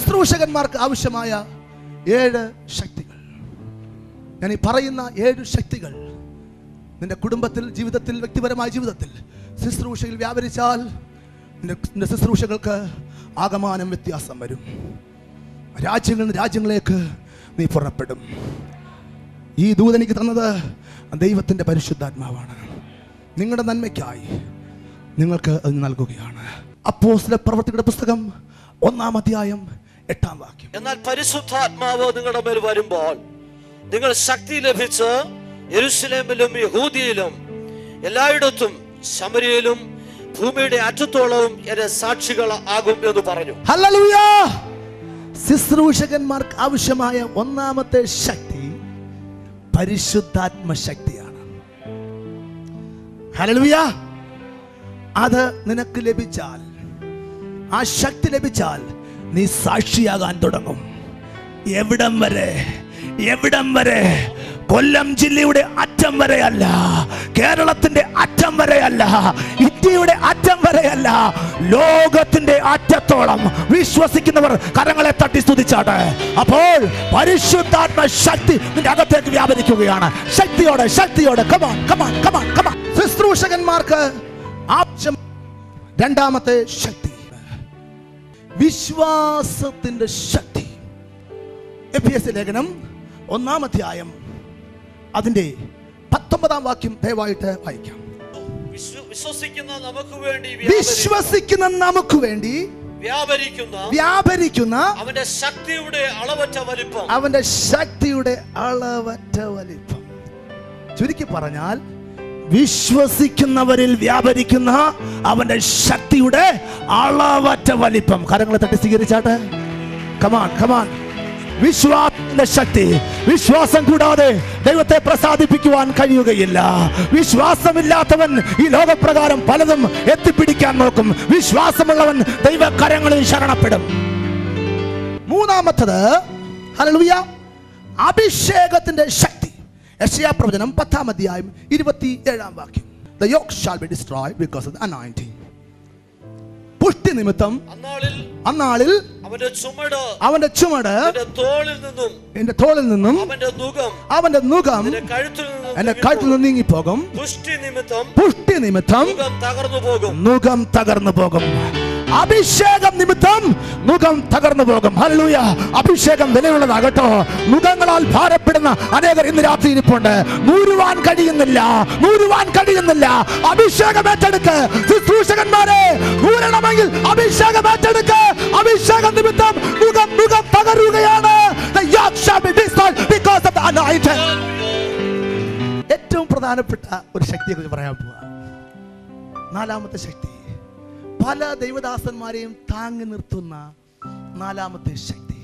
ശുശ്രൂഷകന്മാർക്ക് ആവശ്യമായ ഏഴ് ശക്തികൾ ഞാൻ ഈ പറയുന്ന ഏഴ് ശക്തികൾ നിന്റെ കുടുംബത്തിൽ ജീവിതത്തിൽ വ്യക്തിപരമായ ജീവിതത്തിൽ ശുശ്രൂഷയിൽ വ്യാപരിച്ചാൽ നിന്റെ നിന്റെ ശുശ്രൂഷകൾക്ക് ആകമാനം വ്യത്യാസം വരും രാജ്യങ്ങളിൽ നിന്ന് രാജ്യങ്ങളിലേക്ക് നീ പുറപ്പെടും ഈ ദൂത് എനിക്ക് തന്നത് ദൈവത്തിൻ്റെ പരിശുദ്ധാത്മാവാണ് നിങ്ങളുടെ നന്മയ്ക്കായി നിങ്ങൾക്ക് അത് നൽകുകയാണ് അപ്പോസ്തല പ്രവർത്തികളുടെ പുസ്തകം ഒന്നാം അധ്യായം എട്ടാം വാക്യം എന്നാൽ പരിശുദ്ധാത്മാവ് നിങ്ങളുടെ മേൽ വരുമ്പോൾ നിങ്ങൾ ശക്തി ലഭിച്ച് യെരുശലേമിലും യഹൂദിയിലും എല്ലായിടത്തും ശമരിയിലും ഭൂമിയുടെ അറ്റത്തോളവും എന്റെ സാക്ഷികൾ ആകും എന്ന് പറഞ്ഞു ഹല്ലേലൂയ ശുശ്രൂഷകന്മാർക്ക് ആവശ്യമായ ഒന്നാമത്തെ ശക്തി പരിശുദ്ധാത്മ ശക്തിയാണ് ഹല്ലേലൂയ അത് നിനക്ക് ലഭിച്ചാൽ ആ ശക്തി ലഭിച്ചാൽ നീ സാക്ഷിയാകാൻ തുടങ്ങും എവിടം വരെ എവിടം വരെ കൊല്ലം ജില്ലയുടെ അറ്റം വരെയല്ല കേരളത്തിന്റെ അറ്റം വരെയല്ല ഇന്ത്യയുടെ അറ്റം വരെയല്ല ലോകത്തിന്റെ അറ്റത്തോളം വിശ്വസിക്കുന്നവർ കരങ്ങളെ തട്ടി സ്തുതിച്ചാട്ടെ അപ്പോൾ പരിശുദ്ധാത്മ ശക്തി നിന്റെ അകത്തേക്ക് വ്യാപരിക്കുകയാണ് ശക്തിയോടെ ശക്തിയോടെ കമാൻ കമാൻ കമാൻ കമാൻ ശുശ്രൂഷകന്മാർക്ക് ആവശ്യം രണ്ടാമത്തെ ശക്തി വിശ്വാസത്തിന്റെ ശക്തി എഫ് എസ് ലേഖനം ഒന്നാം അധ്യായം അതിന്റെ പത്തൊമ്പതാം വാക്യം ദയവായിട്ട് വായിക്കാം വിശ്വ- വിശ്വസിക്കുന്ന നമുക്ക് വേണ്ടി വ്യാപരി- വിശ്വസിക്കുന്ന നമുക്ക് വേണ്ടി വ്യാപരിക്കുന്ന വ്യാപരിക്കുന്ന അവന്റെ ശക്തിയുടെ അളവറ്റ വലിപ്പം അവന്റെ ശക്തിയുടെ അളവറ്റ വലിപ്പം ചുരുക്കി പറഞ്ഞാൽ വിശ്വസിക്കുന്നവരിൽ വ്യാപരിക്കുന്ന അവന്റെ ശക്തിയുടെ അളവറ്റ വലിപ്പം കരങ്ങളെ തട്ടി സ്വീകരിച്ചാട്ടെ കമാൻ കമാൻ വിശ്വാസത്തിന്റെ ശക്തി വിശ്വാസം കൂടാതെ ദൈവത്തെ പ്രസാദിപ്പിക്കുവാൻ കഴിയുകയില്ല വിശ്വാസമില്ലാത്തവൻ ഈ ലോകപ്രകാരം പലതും എത്തിപ്പിടിക്കാൻ നോക്കും വിശ്വാസമുള്ളവൻ ദൈവകരങ്ങളിൽ ശരണപ്പെടും മൂന്നാമത്തത് ഹല്ലേലൂയ അഭിഷേകത്തിന്റെ ശക്തി യശയാ പ്രവചനം പത്താം അധ്യായം ഇരുപത്തി ഏഴാം വാക്യം The yoke shall be destroyed because of the anointing. പുഷ്ടി നിമിത്തം അന്നാളിൽ അന്നാളിൽ അവന്റെ ചുമട് അവന്റെ ചുമട് അവന്റെ തോളിൽ നിന്നും എന്റെ തോളിൽ നിന്നും അവന്റെ നുകം അവന്റെ മുഖം എന്റെ കഴുത്തിൽ നിന്നും എന്റെ കഴുത്തിൽ നിന്ന് നീങ്ങിപ്പോകും പുഷ്ടി നിമിത്തം പുഷ്ടി നിമിത്തം മുഖം തകർന്നു പോകും മുഖം തകർന്നു പോകും അഭിഷേകം നിമിത്തം മുഖം തകർന്നു പോകും ഹല്ലേലൂയ അഭിഷേകം വിലയുള്ളതാകട്ടോ മുഖങ്ങളാൽ ഭാരപ്പെടുന്ന അനേകർ ഇന്ന് രാത്രി ഇരിപ്പുണ്ട് നൂരുവാൻ കഴിയുന്നില്ല നൂരുവാൻ കഴിയുന്നില്ല അഭിഷേകം ഏറ്റെടുക്ക് ശുശ്രൂഷകന്മാരെ നൂരണമെങ്കിൽ അഭിഷേകം ഏറ്റെടുക്ക് അഭിഷേകം നിമിത്തം മുഖം മുഖം തകരുകയാണ് The yoke shall be destroyed because of the anointing. ഏറ്റവും പ്രധാനപ്പെട്ട ഒരു ശക്തിയെ കുറിച്ച് പറയാൻ പോവാ നാലാമത്തെ ശക്തി പല ദൈവദാസന്മാരെയും താങ്ങി നിർത്തുന്ന നാലാമത്തെ ശക്തി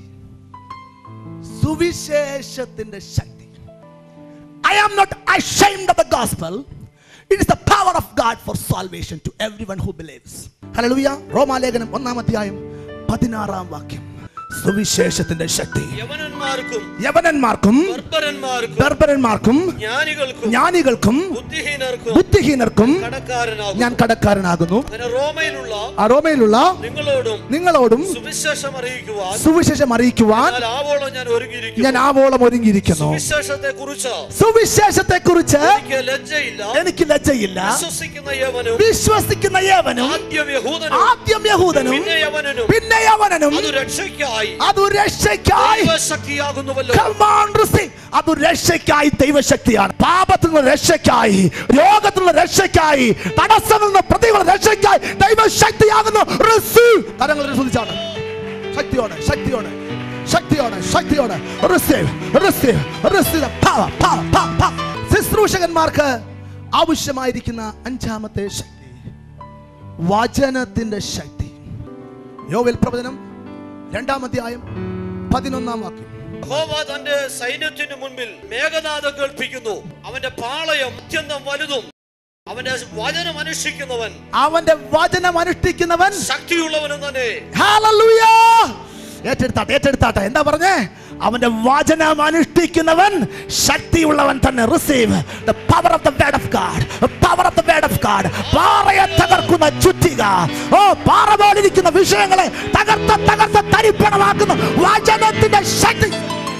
സുവിശേഷത്തിന്റെ ശക്തി I am not ashamed of the gospel it is the power of god for salvation to everyone who believes hallelujah റോമാലേഖനം ഒന്നാം അധ്യായം പതിനാറാം വാക്യം സുവിശേഷത്തിന്റെ ശക്തി യവനന്മാർക്കും യവനന്മാർക്കും ബർബരന്മാർക്കും ബർബരന്മാർക്കും ജ്ഞാനികൾക്കും ജ്ഞാനികൾക്കും ബുദ്ധിഹീനർക്കും ബുദ്ധിഹീനർക്കും കടക്കാരനാകും ഞാൻ കടക്കാരനാകുന്നു അങ്ങനെ റോമയിലുള്ള അറോമയിലുള്ള നിങ്ങളോടും നിങ്ങളോടും സുവിശേഷം അറിയിക്കുവാൻ സുവിശേഷം അറിയിക്കുവാൻ എന്നാൽ ആവോളം ഞാൻ ഒരുങ്ങിയിരിക്കുന്നു ഞാൻ ആവോളം ഒരുങ്ങിയിരിക്കുന്നു സുവിശേഷത്തെ കുറിച്ച് സുവിശേഷത്തെ കുറിച്ച് എനിക്ക് ലജ്ജയില്ല എനിക്ക് ലജ്ജയില്ല വിശ്വസിക്കുന്ന യവനും വിശ്വസിക്കുന്ന യവനും ആദ്യം യഹൂദനും ആദ്യം യഹൂദനും പിന്നെ യവനനും പിന്നെ യവനനും അത് രക്ഷയ്ക്കായി അതു രക്ഷയ്ക്കായി ദൈവശക്തിയാകുന്നുവല്ലോ Come on, receive. അത് രക്ഷയ്ക്കായി ദൈവശക്തിയാണ് പാപത്തിൽ നിന്ന് രക്ഷയ്ക്കായി രോഗത്തിൽ നിന്ന് രക്ഷയ്ക്കായി തടസ്സത്തിൽ നിന്ന് പ്രതികൾ രക്ഷയ്ക്കായി ദൈവശക്തിയാകുന്നു Receive. കരങ്ങൾ ശ്രദ്ധിച്ചാണ് ശക്തിയോടെ ശക്തിയോടെ ശക്തിയോടെ ശക്തിയോടെ Receive, receive, receive the power, power, power, power. ശുശ്രൂഷകന്മാർക്ക് ആവശ്യമായിരിക്കുന്ന അഞ്ചാമത്തെ ശക്തി വചനത്തിന്റെ ശക്തി യോവിൽ പ്രവചനം രണ്ടാം അധ്യായം പതിനൊന്നാം വാക്യം യഹോവ തന്റെ സൈന്യത്തിന് മുൻപിൽ മേഘനാഥം കേൾപ്പിക്കുന്നു അവന്റെ പാളയം അത്യന്തം വലുതും അവന്റെ വചനം അനുഷ്ഠിക്കുന്നവൻ അവന്റെ വചനം അനുഷ്ഠിക്കുന്നവൻ ശക്തിയുള്ളവനും തന്നെ Hallelujah! ഏറ്റെടുത്താട്ടെ ഏറ്റെടുത്താട്ടെ എന്താ പറഞ്ഞേ അവന്റെ വചനം അനുഷ്ഠിക്കുന്നവൻ ശക്തിയുള്ളവൻ തന്നെ receive the power of the word of God power of the word of God പാറയെ തകർക്കുന്ന ചുറ്റിക ഓ പാറ പോലിരിക്കുന്ന വിഷയങ്ങളെ തകർത്ത തകർത്ത തരിപ്പണമാക്കുന്ന വചനത്തിന്റെ ശക്തി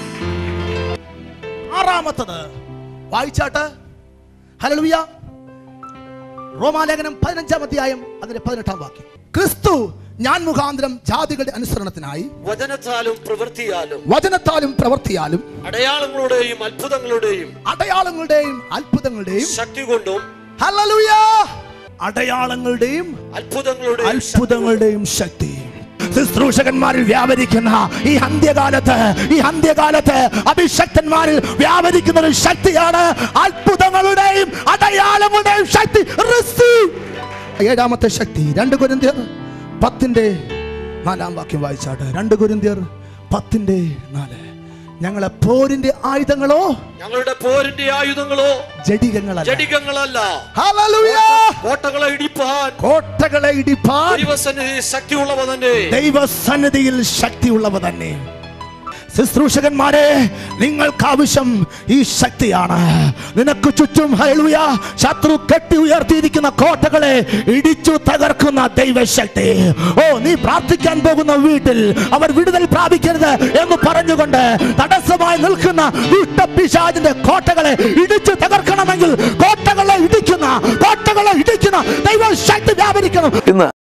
ആറാമത്തത് വായിച്ചാട്ട് ഹല്ലേലൂയ റോമാലേഖനം പതിനഞ്ചാം അധ്യായം അതിന്റെ പതിനെട്ടാം വാക്യം ക്രിസ്തു ഞാൻ മുഖാന്തരം ജാതികളുടെ അനുസരണത്തിനായി വചനത്താലും പ്രവൃത്തിയാലും വചനത്താലും പ്രവൃത്തിയാലും അടയാളങ്ങളുടെയും അത്ഭുതങ്ങളുടെയും അടയാളങ്ങളുടെയും അത്ഭുതങ്ങളുടെയും ശക്തി കൊണ്ടും ഹല്ലേലൂയ അടയാളങ്ങളുടെയും അത്ഭുതങ്ങളുടെയും ശക്തി അത്ഭുതങ്ങളുടെയും ശക്തി ശുശ്രൂഷകന്മാരിൽ വ്യാപരിക്കുന്ന ഈ അന്ത്യകാലത്ത് ഈ അന്ത്യകാലത്ത് അഭിഷക്തന്മാരിൽ വ്യാപരിക്കുന്ന ഒരു ശക്തിയാണ് അത്ഭുതങ്ങളുടെയും അടയാളങ്ങളുടെയും ശക്തി Receive. ഏഴാമത്തെ ശക്തി രണ്ട് കുരിന്തിയർ പത്തിന്റെ നാലാം വാക്യം വായിച്ചാട്ട് രണ്ട് കുരിന്തിയർ പത്തിന്റെ നാല് ഞങ്ങളെ പോരിന്റെ ആയുധങ്ങളോ ഞങ്ങളുടെ പോരിന്റെ ആയുധങ്ങളോ ജഡികങ്ങളല്ല ജടികങ്ങളല്ല ഹല്ലേലൂയ. കോട്ടകളെ ഇടിപ്പാൻ കോട്ടകളെ ഇടിപ്പാൻ ദൈവസന്നിധി ശക്തിയുള്ളവ തന്നെ ദൈവസന്നിധിയിൽ ശക്തിയുള്ളവ തന്നെ ശുശ്രൂഷകന്മാരെ നിങ്ങൾക്ക് ആവശ്യം ഈ ശക്തിയാണ് നിനക്ക് ചുറ്റും ഹല്ലേലൂയ ശത്രു കെട്ടി ഉയർത്തിയിരിക്കുന്ന കോട്ടകളെ ഇടിച്ചു തകർക്കുന്ന ദൈവശക്തി ഓ നീ പ്രാർത്ഥിക്കാൻ പോകുന്ന വീട്ടിൽ അവർ വിടുതൽ പ്രാപിക്കരുത് എന്ന് പറഞ്ഞുകൊണ്ട് തടസ്സമായി നിൽക്കുന്ന ദുഷ്ടപിശാചിന്റെ കോട്ടകളെ ഇടിച്ചു തകർക്കണമെങ്കിൽ കോട്ടകളെ ഇടിക്കുന്ന കോട്ടകളെ ഇടിക്കുന്ന ദൈവശക്തി വ്യാപരിക്കണം ഇന്ന്